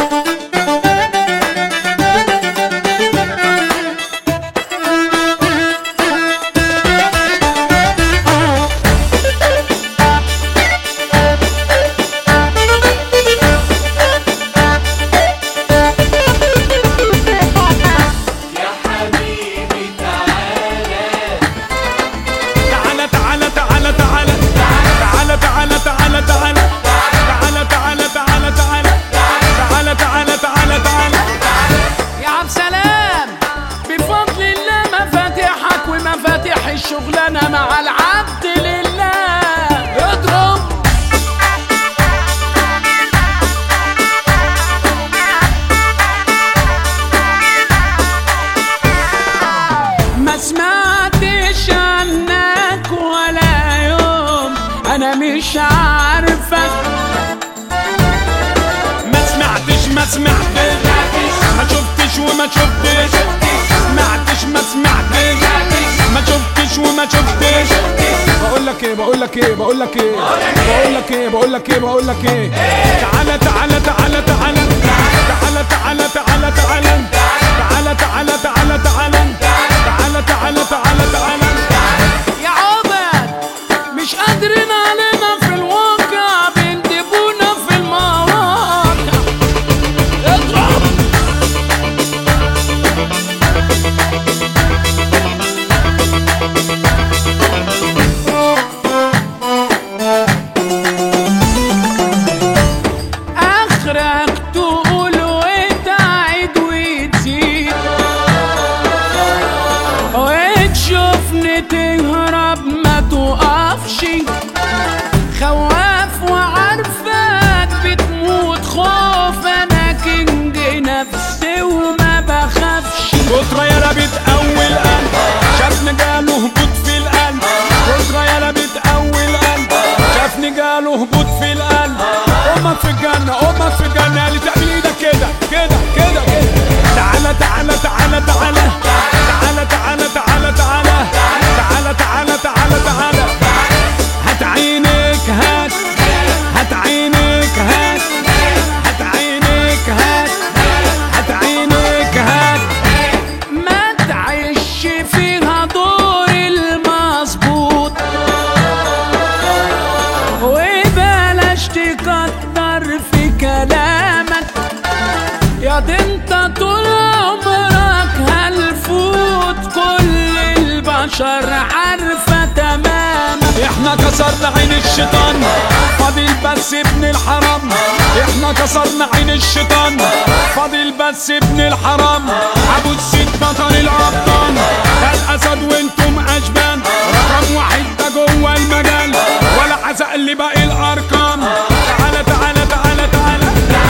يا حبيبي تعالى تعالى تعالى تعالى تعالى تعالى تعالى تعالى تعالى تعالى تعالى تعالى تعالى تعالى تعالى تعالى يا عبد سلام بفضل الله مفاتيحك ومفاتيح الشغلانه مع العبد لله اضرب ما سمعتش عنك ولا يوم انا مش عارفك ما سمعتش ما سمعتش ما شفتش وما شفتش سمعتش ما سمعتش ما شفتش وما شفتش بقول لك ايه بقول لك ايه بقول لك ايه بقول لك ايه بقول لك ايه بقول لك ايه تعالى تعالى تعالى تعالى تعالى تعالى تعالى تعالى تعالى تعالى تعالى تعالى تعالى تعالى تعالى تعالى يا عبد مش قادرين علينا في الواقع بيندبونا في المواقع اضرب اخرك تقول وتعد وتزيد وتشوفني تهرب ما توقفش خواف وعارفك بتموت خوف انا كنج نفسي وما بخافش كترة يا رابط أول قلب شافني جاله هبوط في القلب كترة يا رابط أول قلب شافني جاله هبوط في القلب أمك في الجنة أمك في الجنة اللي تعمل إيدك كده كده كده كده تعالى تعالى تعالى تعالى تعالى تعالى تعالى تعالى تعالى تعالى تعالى تعالى هات عينك هات هات عينك هات هات عينك هات هات عينك هات ما تعيش فيها دور المظبوط وبلاش تكتر في كلامك يا دي انت طول عمرك هالفوت كل البشر عارفة تماما احنا كسرنا عين الشيطان فاضل بس ابن الحرام احنا كسرنا عين الشيطان فاضل بس ابن الحرام ابو السيد بطل الابطال ده الاسد وانتم اشبان رقم واحد ده جوه المجال ولا حزق اللي باقي الارقام تعالى تعالى تعالى تعالى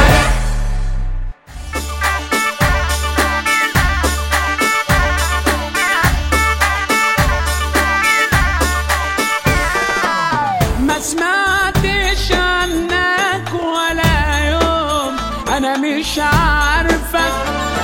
ما سمعتش عنك ولا يوم انا مش عارفك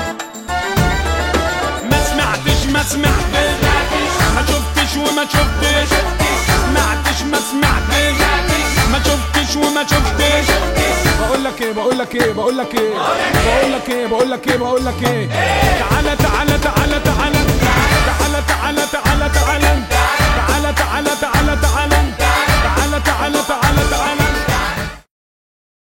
ما سمعتش ما سمعتش ما شفتش وما شفتش سمعتش ما سمعتش ما شفتش وما شفتش بقول لك ايه بقول لك ايه بقول لك ايه بقول لك ايه بقول لك ايه بقول لك ايه تعالى تعالى تعالى تعالى تعالى تعالى تعالى تعالى تعالى تعالى تعالى تعالى تعالى تعالى تعالى تعالى